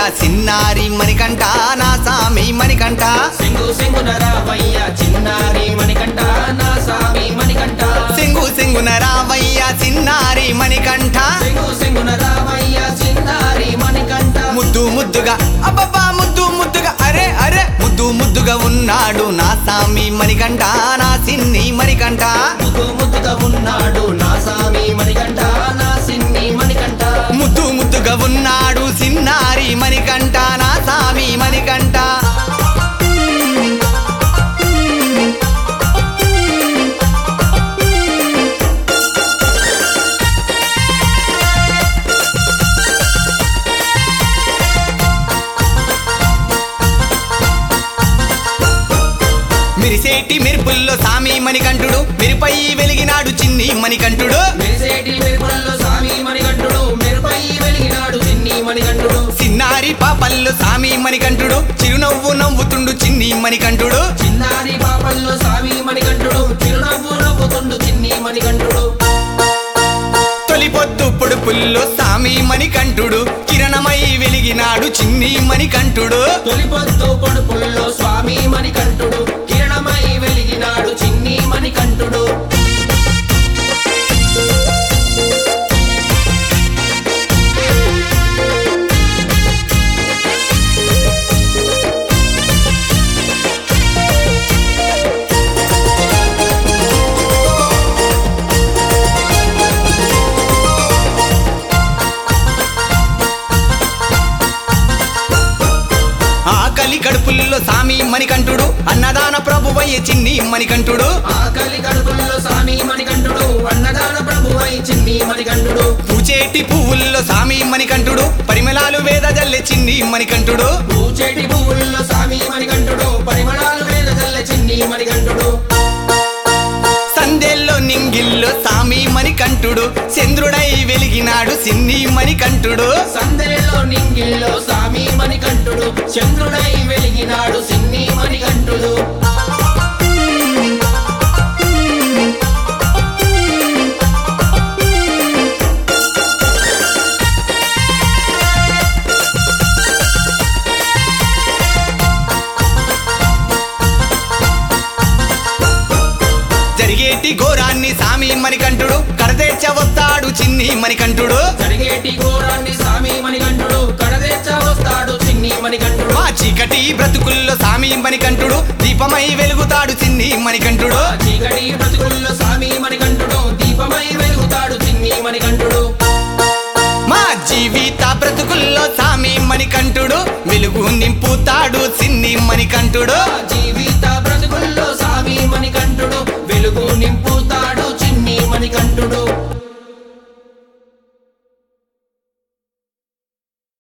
చిన్నారి మణికంఠ నా సామి మణికంఠ సింగు సింగున రావయ్య చిన్నారి మణికంఠ నా సామి మణికంఠ సింగు సింగున రావయ్య చిన్నారి మణికంఠ సింగు సింగున రావయ్య చిన్నారి మణికంఠ ముద్దు ముద్దుగా అబ్బబ్బా ముద్దు ముద్దుగా అరే అరే ముద్దు ముద్దుగా ఉన్నాడు నా సామి మణికంఠ నా సిన్ని మణికంఠ ముద్దు ముద్దుగా ఉన్నాడు నా సామి మణికంఠ నా సిన్ని మణికంఠ ముద్దు ముద్దుగా ఉన్నాడు సిన్నారి మణికంఠ నా సామి మణికంఠ మిరిసేటి మెరుపుల్లో సామి మణికంఠుడు మెరుపై వెలిగినాడు చిన్ని మణికంఠుడు మెరిసేటి మెరుపుల్లో సామి మణికంఠుడు మెరుపై వెలిగినాడు చిన్ని మణికంఠుడు సిన్నారి పాపల్లో సామి మణికంఠుడు చిరునవ్వు నవ్వుతుండు చిన్ని మణికంఠుడు చిన్నారి పాపల్లో సామి మణికంఠుడు చిరునవ్వు నవ్వుతుండు చిన్ని మణికంఠుడు తొలి పొద్దు పొడుపుల్లో సామి మణికంఠుడు కిరణమై వెలిగినాడు చిన్ని మణికంఠుడు తొలి పొద్దు పొడుపుల్లో స్వామి మణికంఠుడు కిరణమై వెలిగినాడు చిన్ని మణికంఠుడు ఆకలి కడుపుల్లో సామి మణికంఠుడు అన్నదాన ప్రభువయ్య చిన్ని మణికంఠుడు ఆకలి కడుపుల్లో స్వామి మణికంఠుడు అన్నదాన ప్రభువై చిన్ని మణికంఠుడు పూచేటి పువ్వుల్లో సామి మణికంఠుడు పరిమళాలు వేద జల్లె చిన్ని మణికంఠుడు పూచేటి పువ్వుల్లో స్వామి మణికంఠుడు పరిమళాలు వేద చల్ల చిన్ని మణికంఠుడు సందెల్లో నింగిల్లో సామి మణికంఠుడు చంద్రుడై వెలిగినాడు సిన్ని మణికంఠుడు సందెలో నింగిల్లో స్వామి మణికంఠుడు చంద్రుడై వెలిగినాడు సిన్ని మణికంఠుడు జరిగేటి ఘోరాన్ని సామి మణికంఠుడు కడతేర్చ వస్తాడు చిన్ని మణికంఠుడు జరిగేటి ఘోరాన్ని స్వామి మణికంఠుడు కడదేచ్చ వస్తాడు చిన్ని మణికంఠుడు మా చీకటి బ్రతుకుల్లో సామి మణికంఠుడు దీపమై వెలుగుతాడు చిన్ని మణికంఠుడు ఆ చీకటి బ్రతుకుల్లో స్వామి మణికంఠుడు దీపమై వెలుగుతాడు చిన్ని మణికంఠుడు మా జీవిత బ్రతుకుల్లో సామి మణికంఠుడు వెలుగు నింపుతాడు సిన్ని మణికంఠుడు ఆ జీవిత